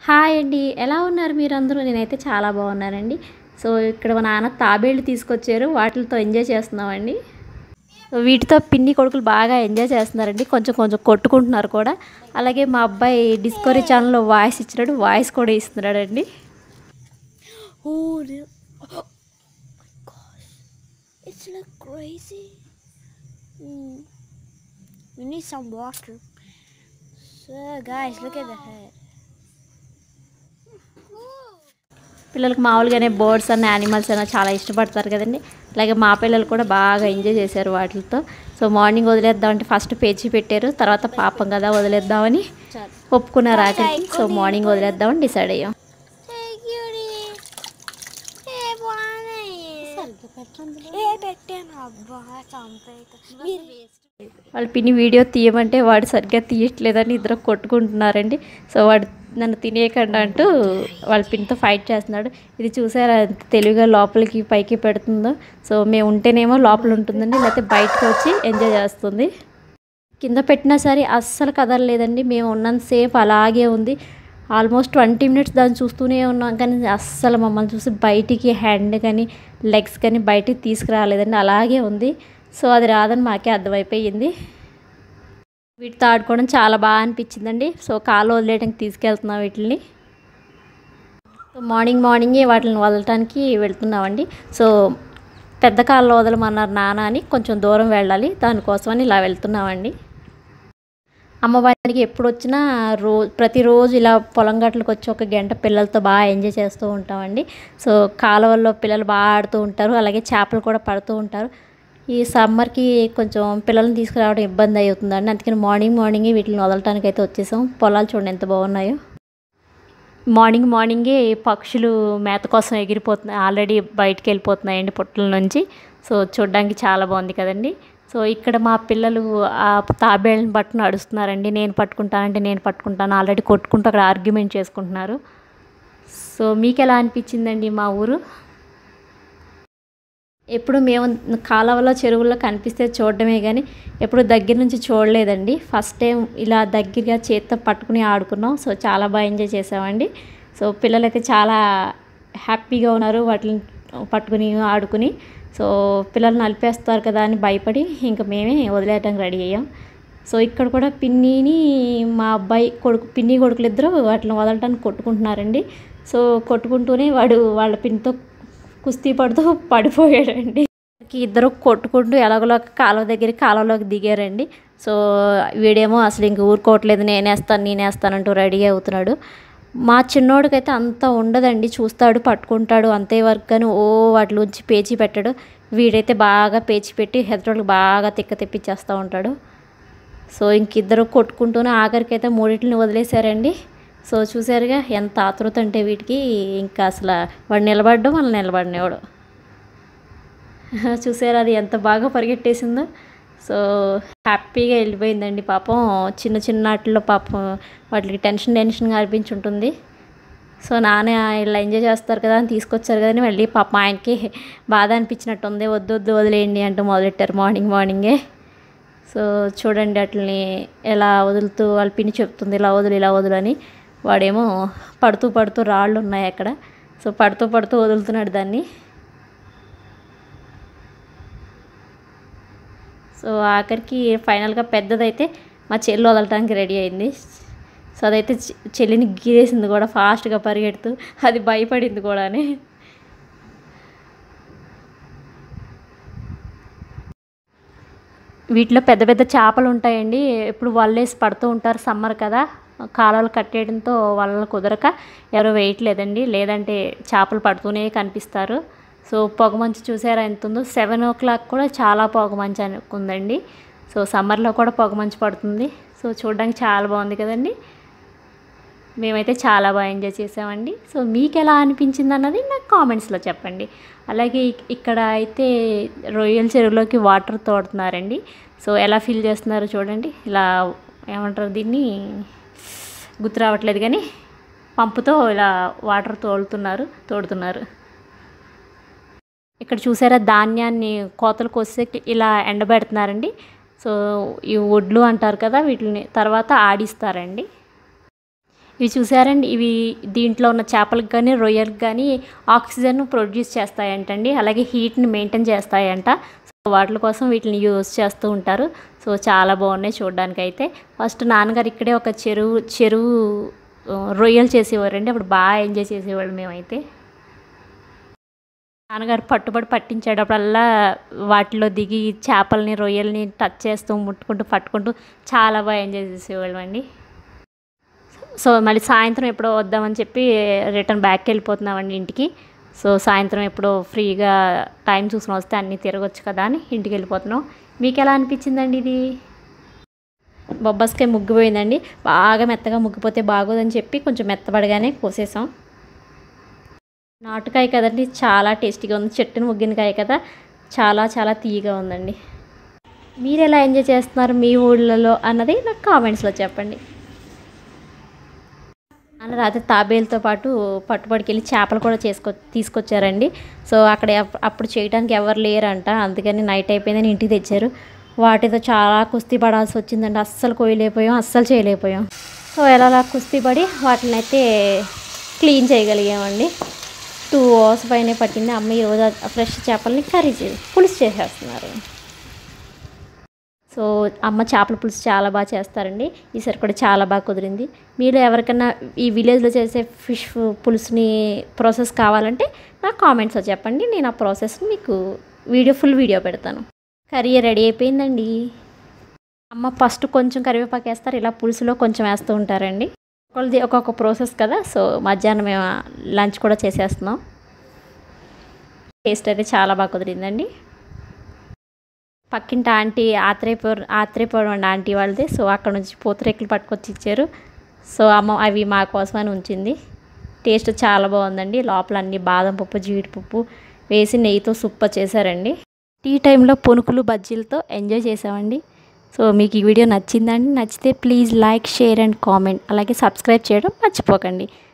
Hi అండి ఎలా ఉన్నారు మీరందరూ నేనైతే చాలా బాగున్నానండి సో ఇక్కడ మా నాన్న తాబేళ్ళు తీసుకొచ్చారు వాటితో ఎంజాయ్ చేస్తున్నామండి సో వీటితో పిన్ని కొడుకులు బాగా ఎంజాయ్ చేస్తున్నారండి కొంచెం కొంచెం కొట్టుకుంటున్నారు కూడా అలాగే మా అబ్బాయి డిస్కవరీ ఛానల్లో వాయిస్ ఇచ్చినాడు వాయిస్ కూడా ఇస్తున్నాడండి Oh, the, oh my gosh. It's like crazy. Mm. We need some water. So, guys, look at the head. పిల్లలకు మామూలుగానే బర్డ్స్ అన్న యానిమల్స్ అయినా చాలా ఇష్టపడతారు కదండి అలాగే మా పిల్లలు కూడా బాగా ఎంజాయ్ చేశారు వాటితో సో మార్నింగ్ వదిలేద్దామంటే ఫస్ట్ పేచి పెట్టారు తర్వాత పాపం కదా వదిలేద్దామని ఒప్పుకున్నారు ఆఖరికి సో మార్నింగ్ వదిలేద్దామని డిసైడ్ అయ్యాం Hey, cutie. Hey, Bonnie. ఏ పెట్టాను అబ్బా చంపేక వాళ్ళ పిన్ని వీడియో తీయమంటే వాడు సరిగ్గా తీయట్లేదని ఇద్దరు కొట్టుకుంటున్నారండి సో వాడు నన్ను తినేయకుండా అంటూ వాళ్ళ పిన్నితో ఫైట్ చేస్తున్నాడు ఇది చూసారా ఎంత తెలివిగా లోపలికి పైకి పెడుతుందో సో మేము ఉంటేనేమో లోపల ఉంటుందండి లేకపోతే బయటకు వచ్చి ఎంజాయ్ చేస్తుంది కింద పెట్టినా సరే అస్సలు కదలలేదండి మేము ఉన్నంతసేపు అలాగే ఉంది ఆల్మోస్ట్ ట్వంటీ మినిట్స్ దాన్ని చూస్తూనే ఉన్నాం కానీ అస్సలు మమ్మల్ని చూసి బయటికి హ్యాండ్ కానీ లెగ్స్ కానీ బయటికి తీసుకురాలేదండి అలాగే ఉంది సో అది రాదని మాకే అర్థమైపోయింది వీటితో ఆడుకోవడం చాలా బాగా అనిపించిందండి సో కాలు వదిలేయడానికి తీసుకెళ్తున్నాం వీటిని సో మార్నింగ్ మార్నింగే వాటిని వదలటానికి వెళ్తున్నామండి సో పెద్ద కాళ్ళు వదలమన్నారు నాన్న అని కొంచెం దూరం వెళ్ళాలి దానికోసమని ఇలా వెళ్తున్నామండి అమ్మవారికి ఎప్పుడు వచ్చినా రో ప్రతిరోజు ఇలా పొలం గట్లకు వచ్చి ఒక గంట పిల్లలతో బాగా ఎంజాయ్ చేస్తూ ఉంటామండి సో కాలువల్లో పిల్లలు బాగా ఆడుతూ ఉంటారు అలాగే చేపలు కూడా పడుతూ ఉంటారు ఈ సమ్మర్కి కొంచెం పిల్లల్ని తీసుకురావడం ఇబ్బంది అవుతుందండి అందుకని మార్నింగ్ మార్నింగే వీటిని వదలటానికి అయితే వచ్చేసాం పొలాలు చూడండి ఎంత బాగున్నాయో మార్నింగ్ మార్నింగే పక్షులు మేత కోసం ఎగిరిపోతున్నాయి ఆల్రెడీ బయటికి వెళ్ళిపోతున్నాయండి పుట్టల నుంచి సో చూడడానికి చాలా బాగుంది కదండి సో ఇక్కడ మా పిల్లలు ఆ తాబేళ్ళని పట్టు నడుస్తున్నారండి నేను పట్టుకుంటానంటే నేను పట్టుకుంటాను ఆల్రెడీ కొట్టుకుంటూ అక్కడ ఆర్గ్యుమెంట్ చేసుకుంటున్నారు సో మీకు ఎలా అనిపించిందండి మా ఊరు ఎప్పుడు మేము కాలువలో చెరువుల్లో కనిపిస్తే చూడడమే కానీ ఎప్పుడు దగ్గర నుంచి చూడలేదండి ఫస్ట్ టైం ఇలా దగ్గరగా చేత్తో పట్టుకుని ఆడుకున్నాం సో చాలా బాగా ఎంజాయ్ చేసామండి సో పిల్లలైతే చాలా హ్యాపీగా ఉన్నారు వాటిని పట్టుకుని ఆడుకుని సో పిల్లలు నలిపేస్తారు కదా అని భయపడి ఇంకా మేమే వదిలేయడానికి రెడీ అయ్యాం సో ఇక్కడ కూడా పిన్నిని మా అబ్బాయి కొడుకు పిన్ని కొడుకులు ఇద్దరు వాటిని వదలటానికి కొట్టుకుంటున్నారండి సో కొట్టుకుంటూనే వాడు వాళ్ళ పిన్నితో కుస్తీ పడుతూ పడిపోయాడండి ఇద్దరు కొట్టుకుంటూ ఎలాగోలా కాలువ దగ్గర కాలువలోకి దిగారండి సో వీడేమో అసలు ఇంక ఊరుకోవట్లేదు నేనేస్తాను నేనేస్తానంటూ రెడీ అవుతున్నాడు మా చిన్నోడికైతే అంత ఉండదండి చూస్తాడు పట్టుకుంటాడు అంతే వరకు కానీ ఓ వాటిలోంచి పేచి పెట్టాడు వీడైతే బాగా పేచి పెట్టి హెదరోళ్ళకి బాగా తిక్క తెప్పించేస్తూ ఉంటాడు సో ఇంక ఇద్దరు కొట్టుకుంటూనే ఆఖరికి అయితే మూడింటిని వదిలేశారండి సో చూసారుగా ఎంత ఆతృత అంటే వీటికి ఇంకా అసలు వాడు నిలబడ్డం వాళ్ళు నిలబడినవాడు చూసారు అది ఎంత బాగా పరిగెట్టేసిందో సో హ్యాపీగా వెళ్ళిపోయిందండి పాపం చిన్న చిన్న వాటిలో పాపం వాటికి టెన్షన్ టెన్షన్గా అనిపించి ఉంటుంది సో నాన్న ఇలా ఎంజాయ్ చేస్తారు కదా అని తీసుకొచ్చారు కానీ మళ్ళీ పాపం ఆయనకి బాధ అనిపించినట్టు ఉంది వద్దు వద్దు వదిలేయండి అంటూ మొదలెట్టారు మార్నింగ్ మార్నింగే సో చూడండి అట్లని ఎలా వదులుతూ వాళ్ళ పిన్ని చెప్తుంది ఇలా వదులు ఇలా వదులు అని వాడేమో పడుతూ పడుతూ రాళ్ళు ఉన్నాయి అక్కడ సో పడుతూ పడుతూ వదులుతున్నాడు దాన్ని సో ఆఖరికి ఫైనల్గా పెద్దదైతే మా చెల్లి వదలటానికి రెడీ అయింది సో అదైతే చె- చెల్లిని గీరేసింది కూడా ఫాస్ట్గా పరిగెడుతూ అది భయపడింది కూడా వీటిలో పెద్ద పెద్ద చేపలు ఉంటాయండి ఎప్పుడు వల్లేసి పడుతూ ఉంటారు సమ్మర్ కదా కాలాలు కట్టేయడంతో వలలు కుదరక ఎవరు వేయట్లేదండి లేదంటే చేపలు పడుతూనే కనిపిస్తారు సో పొగమంచు చూసారా ఎంత ఉందో సెవెన్ ఓ క్లాక్ కూడా చాలా పొగమంచు అని ఉందండి సో సమ్మర్లో కూడా పొగమంచు పడుతుంది సో చూడడానికి చాలా బాగుంది కదండి మేమైతే చాలా బాగా ఎంజాయ్ చేసామండి సో మీకు ఎలా అనిపించింది అన్నది నాకు కామెంట్స్లో చెప్పండి అలాగే ఇక్- ఇక్కడ అయితే రొయ్యల చెరువులోకి వాటర్ తోడుతున్నారండి సో ఎలా ఫీల్ చేస్తున్నారో చూడండి ఇలా ఏమంటారు దీన్ని గుర్తు రావట్లేదు కానీ పంపుతో ఇలా వాటర్ తోలుతున్నారు తోడుతున్నారు ఇక్కడ చూసారా ధాన్యాన్ని కోతలకు వస్తే ఇలా ఎండబెడుతున్నారండి సో ఈ వడ్లు అంటారు కదా వీటిని తర్వాత ఆడిస్తారండి ఇవి చూసారండి ఇవి దీంట్లో ఉన్న చేపలకు కానీ రొయ్యలకు కానీ ఆక్సిజన్ ప్రొడ్యూస్ చేస్తాయంటండి అలాగే హీట్ని మెయింటైన్ చేస్తాయంట సో వాటి కోసం వీటిని యూజ్ చేస్తూ ఉంటారు సో చాలా బాగున్నాయి చూడడానికి అయితే ఫస్ట్ నాన్నగారు ఇక్కడే ఒక చెరువు చెరువు ఆ, రొయ్యలు చేసేవారండి అప్పుడు బాగా ఎంజాయ్ చేసేవాళ్ళు మేమైతే నాన్నగారు పట్టుబడి పట్టించేటప్పుడల్లా వాటిలో దిగి చేపల్ని రొయ్యల్ని టచ్ చేస్తూ ముట్టుకుంటూ పట్టుకుంటూ చాలా బాగా ఎంజాయ్ చేసేవాళ్ళం అండి సో మళ్ళీ సాయంత్రం ఎప్పుడో వద్దామని చెప్పి రిటర్న్ బ్యాక్కి వెళ్ళిపోతున్నామండి ఇంటికి సో సాయంత్రం ఎప్పుడో ఫ్రీగా టైం చూసుకుని వస్తే అన్నీ తిరగొచ్చు కదా అని ఇంటికి వెళ్ళిపోతున్నాం మీకు ఎలా అనిపించిందండి ఇది బొబ్బస్కాయ ముగ్గిపోయిందండి బాగా మెత్తగా ముగ్గిపోతే బాగోదని చెప్పి కొంచెం మెత్తబడగానే కోసేసాం నాటుకాయ కదండి చాలా టేస్టీగా ఉంది చెట్టును ముగ్గిన కాయ కదా చాలా చాలా తీయగా ఉందండి మీరు ఎలా ఎంజాయ్ చేస్తున్నారు మీ ఊళ్ళలో అన్నది నాకు కామెంట్స్లో చెప్పండి అన్న రాత్రి తాబేలతో పాటు పట్టుబడికెళ్ళి చేపలు కూడా చేసుకో తీసుకొచ్చారండి సో అక్కడ ఎప్- అప్పుడు చేయడానికి ఎవరు లేరంట అందుకని నైట్ అయిపోయిందని ఇంటికి తెచ్చారు వాటితో చాలా కుస్తీ పడాల్సి వచ్చిందండి అస్సలు కోయలేకపోయాం అస్సలు చేయలేకపోయాం సో ఎలా కుస్తీ పడి వాటిని అయితే క్లీన్ చేయగలిగామండి టూ అవర్స్ పైన పట్టింది అమ్మ ఈరోజు ఆ ఫ్రెష్ చేపల్ని కర్రీ చేసి పులుసు చేసేస్తున్నారు సో అమ్మ చేపల పులుసు చాలా బాగా చేస్తారండి ఈసారి కూడా చాలా బాగా కుదిరింది మీరు ఎవరికైనా ఈ విలేజ్లో చేసే ఫిష్ పులుసుని ప్రాసెస్ కావాలంటే నాకు కామెంట్స్లో చెప్పండి నేను ఆ ప్రాసెస్ మీకు వీడియో ఫుల్ వీడియో పెడతాను కర్రీ రెడీ అయిపోయిందండి అమ్మ ఫస్ట్ కొంచెం కరివేపాకు వేస్తారు ఇలా పులుసులో కొంచెం వేస్తూ ఉంటారండి ఒకళ్ళది ఒక్కొక్క ప్రాసెస్ కదా సో మధ్యాహ్నం మేము లంచ్ కూడా చేసేస్తున్నాం టేస్ట్ అయితే చాలా బాగా కుదిరిందండి పక్కింటి ఆంటీ ఆత్రేయపురం ఆత్రేయపురం అండి ఆంటీ వాళ్ళది సో అక్కడ నుంచి పూతరేకులు పట్టుకొచ్చి ఇచ్చారు సో అమ్మ అవి మా కోసమని ఉంచింది టేస్ట్ చాలా బాగుందండి లోపల అన్ని బాదం పప్పు జీడిపప్పు వేసి నెయ్యితో సూపర్ చేశారండి టీ టైంలో పునుకులు బజ్జీలతో ఎంజాయ్ చేసామండి సో మీకు ఈ వీడియో నచ్చిందండి నచ్చితే please like share and comment అలాగే సబ్స్క్రైబ్ చేయడం మర్చిపోకండి